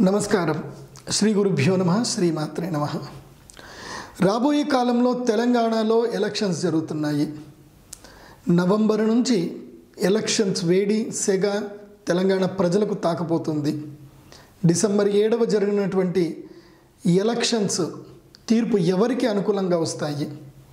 నమస్కారం శ్రీ గురుభ్యో నమ శ్రీమాత్రే నమ రాబోయే కాలంలో తెలంగాణలో ఎలక్షన్స్ జరుగుతున్నాయి నవంబర్ నుంచి ఎలక్షన్స్ వేడి సెగ తెలంగాణ ప్రజలకు తాకపోతుంది డిసెంబర్ ఏడవ జరిగినటువంటి ఎలక్షన్స్ తీర్పు ఎవరికి అనుకూలంగా వస్తాయి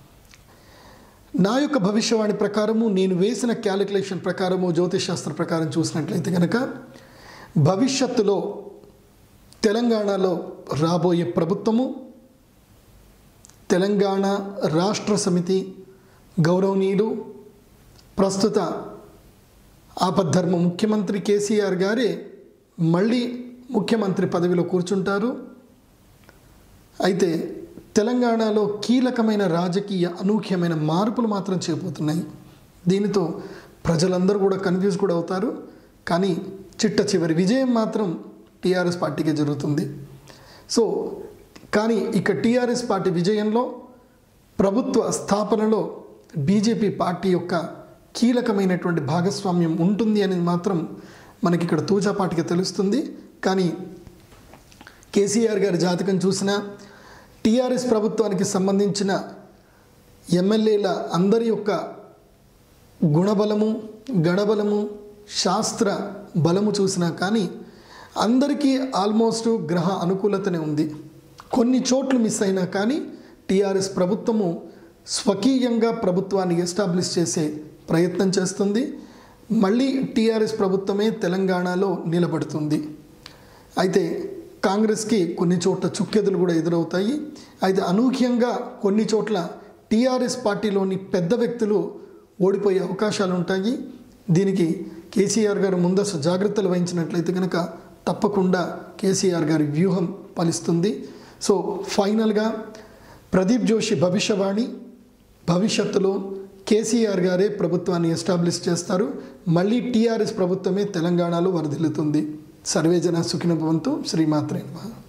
నా యొక్క భవిష్యవాణి ప్రకారము నేను వేసిన క్యాలిక్యులేషన్ ప్రకారము జ్యోతిష్ శాస్త్ర ప్రకారం చూసినట్లయితే కనుక భవిష్యత్తులో తెలంగాణలో రాబోయే ప్రభుత్వము తెలంగాణ రాష్ట్ర సమితి గౌరవనీయులు ప్రస్తుత ఆపద్ధర్మ ముఖ్యమంత్రి కేసీఆర్ గారే మళ్ళీ ముఖ్యమంత్రి పదవిలో కూర్చుంటారు అయితే తెలంగాణలో కీలకమైన రాజకీయ అనూహ్యమైన మార్పులు మాత్రం చేయబోతున్నాయి దీనితో ప్రజలందరూ కూడా కన్ఫ్యూజ్ కూడా అవుతారు కానీ చిట్ట చివరి విజయం మాత్రం టీఆర్ఎస్ పార్టీకే జరుగుతుంది సో కానీ ఇక టీఆర్ఎస్ పార్టీ విజయంలో ప్రభుత్వ స్థాపనలో బీజేపీ పార్టీ యొక్క కీలకమైనటువంటి భాగస్వామ్యం ఉంటుంది అనేది మాత్రం మనకి ఇక్కడ తూచాపాటిగా తెలుస్తుంది కానీ కేసీఆర్ గారి జాతకం చూసినా టీఆర్ఎస్ ప్రభుత్వానికి సంబంధించిన ఎమ్మెల్యేల అందరి యొక్క గుణబలము గణబలము శాస్త్ర బలము చూసినా కానీ అందరికీ ఆల్మోస్ట్ గ్రహ అనుకూలతనే ఉంది కొన్ని చోట్ల మిస్ అయినా కానీ టీఆర్ఎస్ ప్రభుత్వము స్వకీయంగా ప్రభుత్వాన్ని ఎస్టాబ్లిష్ చేసే ప్రయత్నం చేస్తుంది మళ్ళీ టీఆర్ఎస్ ప్రభుత్వమే తెలంగాణలో నిలబడుతుంది అయితే కాంగ్రెస్కి కొన్ని చోట్ల చుక్కెదులు కూడా ఎదురవుతాయి అయితే అనూహ్యంగా కొన్ని చోట్ల టీఆర్ఎస్ పార్టీలోని పెద్ద వ్యక్తులు ఓడిపోయే అవకాశాలు ఉంటాయి దీనికి కేసీఆర్ గారు ముందస్తు జాగ్రత్తలు వహించినట్లయితే కనుక తప్పకుండా కేసీఆర్ గారి వ్యూహం ఫలిస్తుంది సో ఫైనల్గా ప్రదీప్ జోషి భవిష్యవాణి భవిష్యత్తులో కేసీఆర్ గారే ప్రభుత్వాన్ని ఎస్టాబ్లిష్ చేస్తారు మళ్ళీ టీఆర్ఎస్ ప్రభుత్వమే తెలంగాణలో వరదిల్లుతుంది సర్వేజన సుఖిన భవంతు శ్రీమాత్రే నమః